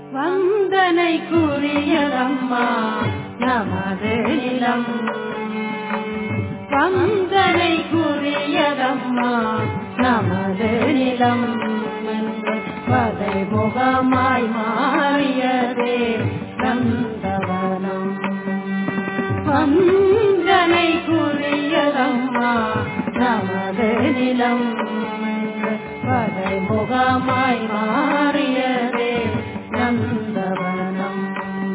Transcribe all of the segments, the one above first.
வந்தனைக்குரியதம்மா நமது நிலம் வந்தனைக்குரியதம்மா நமது நிலம் என்று பதை முகமாய் மாறியதே நந்தவனம் வந்தனைக்குரியதம்மா நமது நிலம் என்று பதை முகமாய் மாறியதே நந்தவனம்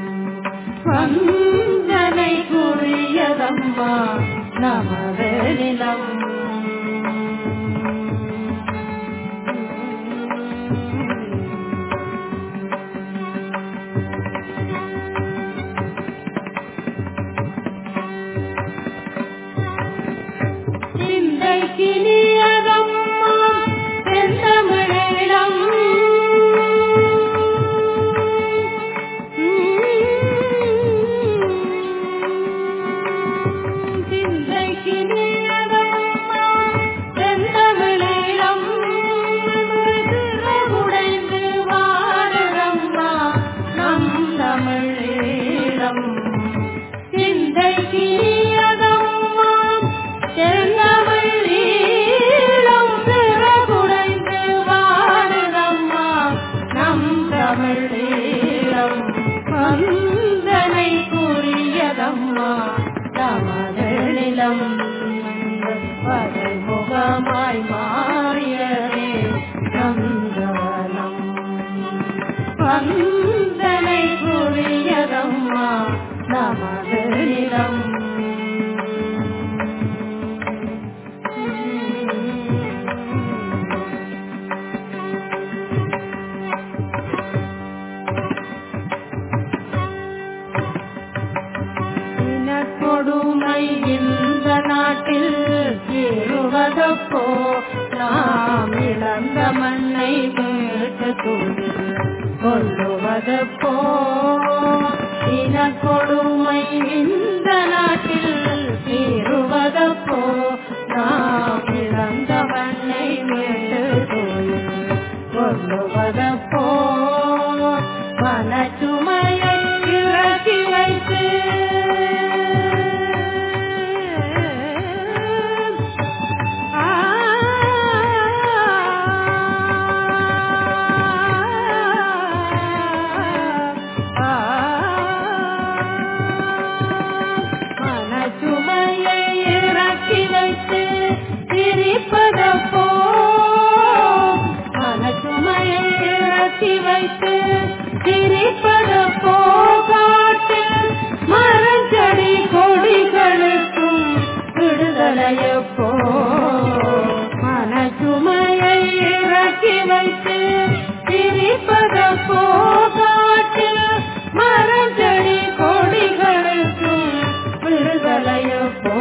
வந்தனைக்குரியதம்மா நமது நிலம் சிந்தைக்கினியதம்மா செந்தமிழிடம் சிந்தைக்கினியதம்மா செந்தமிழிடம் உடைந்து வாழுதம்மா நம் தமிழீழம் சிந்தைக்கினியதம்மா செந்தமிழீழம் சிறகுடைந்து வாழுதம்மா நம் தமிழீழம் வந்தனை கூறியதம்மா நமது நிலம் முகமாய் மாறியதே நந்தவனம் வந்தனை கூறியதம்மா நமது நிலம் இனக்கொடுமை இந்த நாட்டில் இருவதப்போ நாம் இழந்த மண்ணை மீட்டு துணி கொள்ளுவதப்போ இனக்கொடுமை இந்த நாட்டில் இருவதப்போ நாம் இழந்த மண்ணை மீட்டு துணி கொள்ளுவதப்போ மனச்சுமையை இறக்கி வைத்து ஆ மனச்சுமையை இறக்கி வைத்து சிரிப்பதப்போ மனச்சுமையை இறக்கி வைத்து சிரிப்பதப்போ காட்டில் மரஞ்செடி கொடிகளுக்கும் விடுதலையப்போ மனச்சுமையை இறக்கி வைத்து சிரிப்பதப்போ காட்டில் மரஞ்செடி கொடிகளுக்கும் விடுதலையப்போ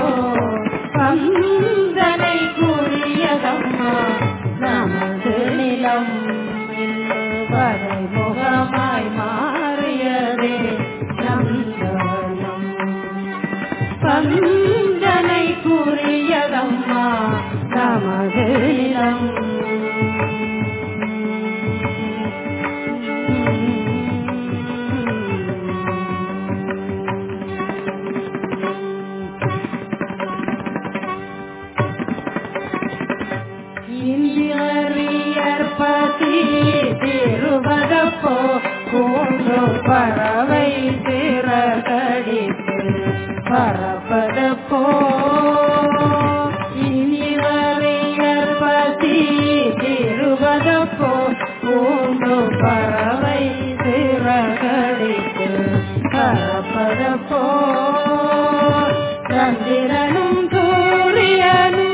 வந்தனை கூறியதம்மா நமது நிலம் வரை முகமாய் மாறியதே நந்தவனம் வந்தனை கூறியதம்மா நமது நிலம் இந்தியற்பதி திருவதப்போ கூண்டு பறவை திறகடித்து பறப்பதப்போ இந்தியற்பதி திருவதப்போ கூண்டு பறவை திறகடித்து பறப்பதப்போ சந்திரனும் சூரியனும்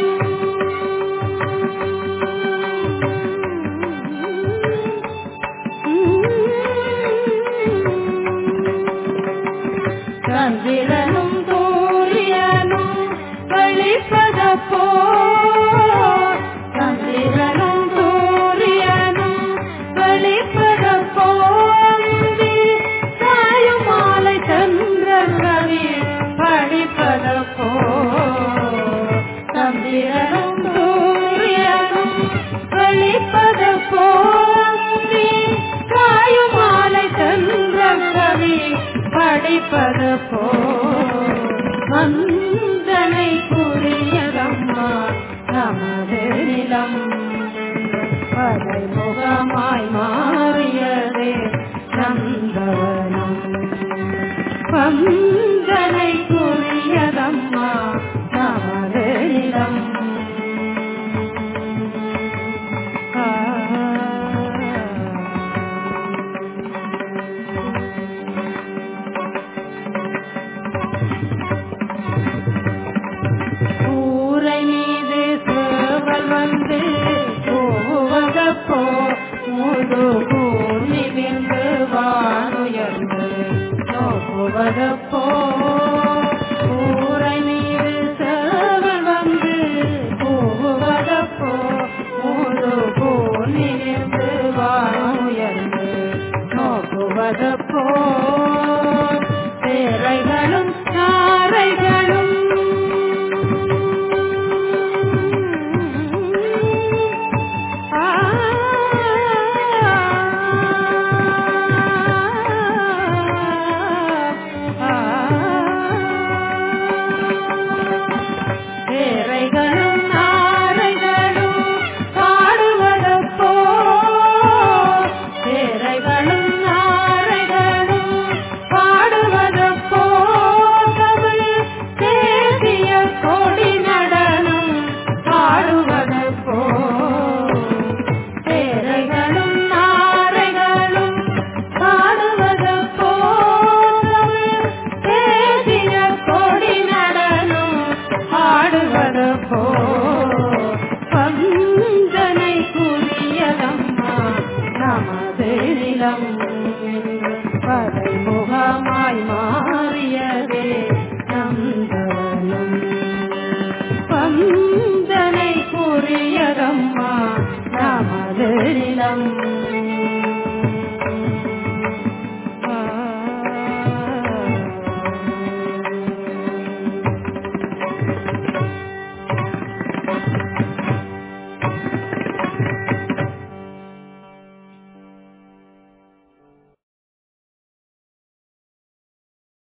சந்திரனும் சூரியனும் வெளிப்பதப்போ சந்திரனும் சூரியனும் பதைமுகமாய் மாறியதே நந்தவனம் வந்தனை குறியதம்மா நமது நிலம் கூரை மீது சேவல் வந்து போவதப்போ முழு கூறி விந்து வானுயர்ந்து நோக்குவதப்போ கூரை மீது சேவல் வந்து போவதப்போ முழு கூறி விந்து வானுயர்ந்து நோக்குவதப்போ தேரைகளும் நாரைகளும் தேரைகளும் நாரைகளும் பாடுவதப்போ தேரைகளும் நாரைகளும் பாடுவதப்போ தமிழ் தேசிய கொடி நடனம் பாடுவதப்போ தேரைகளும் நாரைகளும் பாடுவதப்போ தமிழ் தேசிய கொடி நடனம் பாடுவதப்போ பஞ்சனை புரியதம்மா நமது நிலம் பதைமுகமாய் மாறியதே நந்தவனம் பந்தனை புரியதம்மா நமது நிலம் ஆ